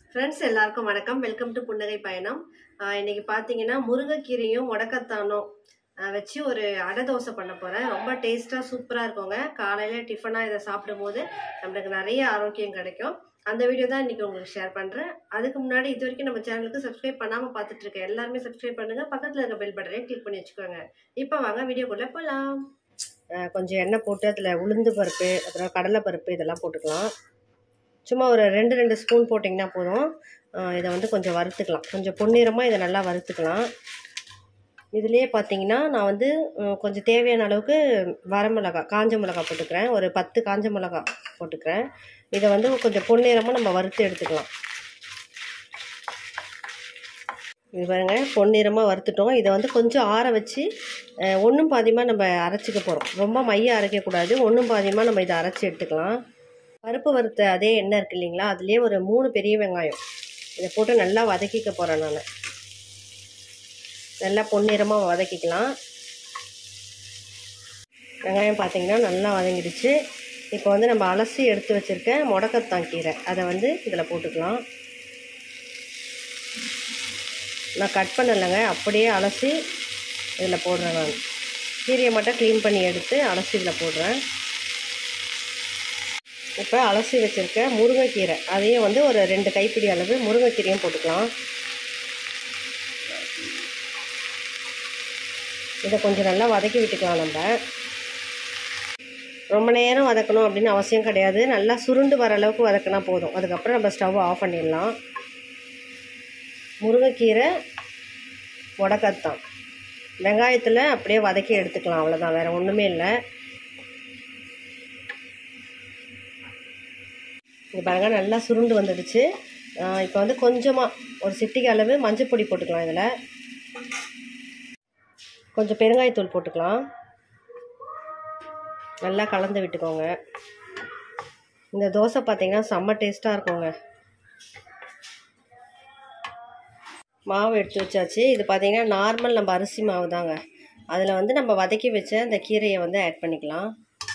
friends எல்லாருக்கும் வணக்கம் welcome to புன்னகை பயணம் ஆஹ் இன்னைக்கு பார்த்தீங்கன்னா முருங்கைக்கீரையும் முடக்கத்தானும் ஆஹ் வச்சு ஒரு அடை தோசை பண்ண போகிறேன் ரொம்ப டேஸ்ட்டாக சூப்பராக இருக்குங்க காலையில் டிஃபனாக இதை சாப்பிடும்போது நம்மளுக்கு நிறைய ஆரோக்கியம் கிடைக்கும் அந்த வீடியோ தான் இன்னைக்கு உங்களுக்கு ஷேர் பண்ணுறேன் அதுக்கு முன்னாடி இது வரைக்கும் நம்ம சேனலுக்கு சப்ஸ்கிரைப் பண்ணாமல் பார்த்துட்டு இருக்கேன் எல்லாருமே சப்ஸ்கிரைப் பண்ணுங்க பக்கத்தில் இருக்க பெல் பட்டனை கிளிக் பண்ணி வச்சுக்கோங்க இப்போ வாங்க வீடியோக்குள்ளே போகலாம் கொஞ்சம் எண்ணெய் போட்டு அதில் உளுந்து பருப்பு அப்புறம் கடலை பருப்பு இதெல்லாம் போட்டுக்கலாம் சும்மா ஒரு ரெண்டு ரெண்டு ஸ்பூன் போட்டிங்கன்னா போதும் ஆஹ் இதை வந்து கொஞ்சம் வறுத்துக்கலாம் கொஞ்சம் பொன்னிறமாக இதை நல்லா வறுத்துக்கலாம் இதுலேயே பார்த்தீங்கன்னா நான் வந்து உம், கொஞ்சம் தேவையான அளவுக்கு வரமிளகா காஞ்ச மிளகா போட்டுக்கிறேன் ஒரு பத்து காஞ்ச மிளகா போட்டுக்கிறேன் இதை வந்து கொஞ்சம் பொன்னிறமாக நம்ம வறுத்து எடுத்துக்கலாம் இது பாருங்க பொன்னிறமாக வறுத்துட்டோம் இதை வந்து கொஞ்சம் ஆற வச்சு ஒன்றும் பாதியமாக நம்ம அரைச்சிக்க போகிறோம் ரொம்ப மைய அரைக்கக்கூடாது ஒன்றும் பாதியமாக நம்ம இதை அரைச்சி எடுத்துக்கலாம் பருப்பு வறுத்த அதே எண்ணெய் இருக்கு இல்லைங்களா அதுலேயே ஒரு மூணு பெரிய வெங்காயம் இதை போட்டு நல்லா வதக்கிக்க போகிறேன் நான் நல்லா பொன்னிறமாக வதக்கிக்கலாம் வெங்காயம் பார்த்தீங்கன்னா நல்லா வதங்கிடுச்சு இப்போ வந்து நம்ம அலசி எடுத்து வச்சுருக்க முடக்கத்தான் கீரை அதை வந்து இதில் போட்டுக்கலாம் நான் கட் பண்ணலைங்க அப்படியே அலசி இதில் போடுறேன் நான் கீரையை மட்டும் க்ளீன் பண்ணி எடுத்து அலசி இதில் போடுறேன் இப்போ அலசி வச்சுருக்க முருங்கைக்கீரை அதையும் வந்து ஒரு ரெண்டு கைப்பிடி அளவு முருங்கைக்கீரையும் போட்டுக்கலாம் இதை கொஞ்சம் நல்லா வதக்கி விட்டுக்கலாம் நம்ம ரொம்ப நேரம் வதக்கணும் அப்படின்னு அவசியம் கிடையாது நல்லா சுருண்டு வர அளவுக்கு வதக்கினா போதும் அதுக்கப்புறம் நம்ம ஸ்டவ் ஆஃப் பண்ணிடலாம் முருங்கைக்கீரை முடக்கத்தான் வெங்காயத்தில் அப்படியே வதக்கி எடுத்துக்கலாம் அவ்வளோதான் வேறு ஒன்றுமே இல்லை இங்கே பாருங்க நல்லா சுருண்டு வந்துடுச்சு இப்போ வந்து கொஞ்சமாக ஒரு சிட்டிக்கு அளவு மஞ்சள் பொடி போட்டுக்கலாம் இதில் கொஞ்சம் பெருங்காயத்தூள் போட்டுக்கலாம் நல்லா கலந்து விட்டுக்கோங்க இந்த தோசை பார்த்தீங்கன்னா செம்ம டேஸ்ட்டாக இருக்குங்க மாவு எடுத்து வச்சாச்சு இது பார்த்தீங்கன்னா நார்மல் நம்ம அரிசி மாவு தாங்க அதில் வந்து நம்ம வதக்கி வச்ச அந்த கீரையை வந்து ஆட் பண்ணிக்கலாம்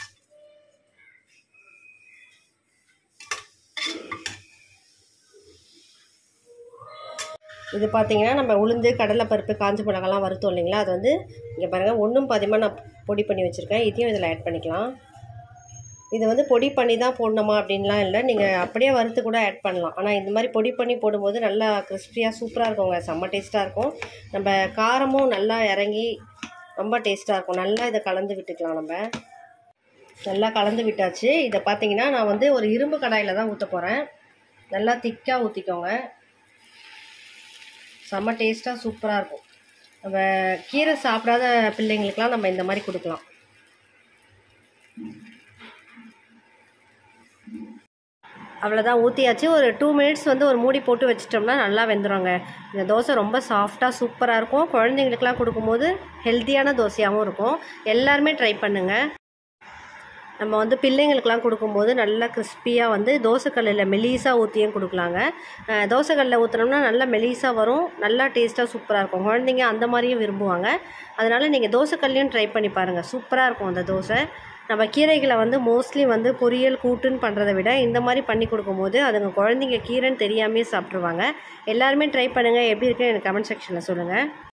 இது பார்த்தீங்கன்னா நம்ம உளுந்து கடலைப்பருப்பு காஞ்ச மிளகாலாம் வறுத்தோம் இல்லைங்களா அது வந்து இங்கே பாருங்கள் ஒன்றும் பாதியமாக நான் பொடி பண்ணி வச்சுருக்கேன் இதையும் இதில் ஆட் பண்ணிக்கலாம் இது வந்து பொடி பண்ணி தான் போடணுமா அப்படின்லாம் இல்லை நீங்கள் அப்படியே வறுத்து கூட ஆட் பண்ணலாம் ஆனால் இந்த மாதிரி பொடி பண்ணி போடும்போது நல்லா கிறிஸ்பியாக சூப்பராக இருக்குங்க செம்ம டேஸ்ட்டாக இருக்கும் நம்ம காரமும் நல்லா இறங்கி ரொம்ப டேஸ்ட்டாக இருக்கும் நல்லா இதை கலந்து விட்டுக்கலாம் நம்ம நல்லா கலந்து விட்டாச்சு இதை பார்த்தீங்கன்னா நான் வந்து ஒரு இரும்பு கடாயில் தான் ஊற்ற போகிறேன் நல்லா திக்காக ஊற்றிக்கோங்க செம்ம டேஸ்ட்டாக சூப்பராக இருக்கும் நம்ம கீரை சாப்பிடாத பிள்ளைங்களுக்கெலாம் நம்ம இந்த மாதிரி கொடுக்கலாம் அவ்வளோதான் ஊற்றியாச்சு ஒரு டூ மினிட்ஸ் வந்து ஒரு மூடி போட்டு வச்சிட்டோம்னா நல்லா வெந்துடுங்க இந்த தோசை ரொம்ப சாஃப்டாக சூப்பராக இருக்கும் குழந்தைங்களுக்குலாம் கொடுக்கும்போது ஹெல்த்தியான தோசையாகவும் இருக்கும் எல்லாருமே ட்ரை பண்ணுங்கள் நம்ம வந்து பிள்ளைங்களுக்கெலாம் கொடுக்கும்போது நல்லா கிறிஸ்பியாக வந்து தோசைக்கல்லில் மெலிசாக ஊற்றியும் கொடுக்கலாங்க அஹ் தோசைக்கல்லில் ஊற்றினோம்னா நல்லா மெலிசாக வரும் நல்லா டேஸ்ட்டாக சூப்பராக இருக்கும் குழந்தைங்க அந்த மாதிரியும் விரும்புவாங்க அதனால் நீங்கள் தோசைக்கல்லையும் ட்ரை பண்ணி பாருங்கள் சூப்பராக இருக்கும் அந்த தோசை நம்ம கீரைகளை வந்து மோஸ்ட்லி வந்து பொரியல் கூட்டுன்னு பண்ணுறதை விட இந்த மாதிரி பண்ணி கொடுக்கும்போது அதுங்க குழந்தைங்க கீரைன்னு தெரியாமே சாப்பிட்ருவாங்க எல்லாருமே ட்ரை பண்ணுங்கள் எப்படி இருக்குன்னு எனக்கு கமெண்ட் செக்ஷனில் சொல்லுங்கள்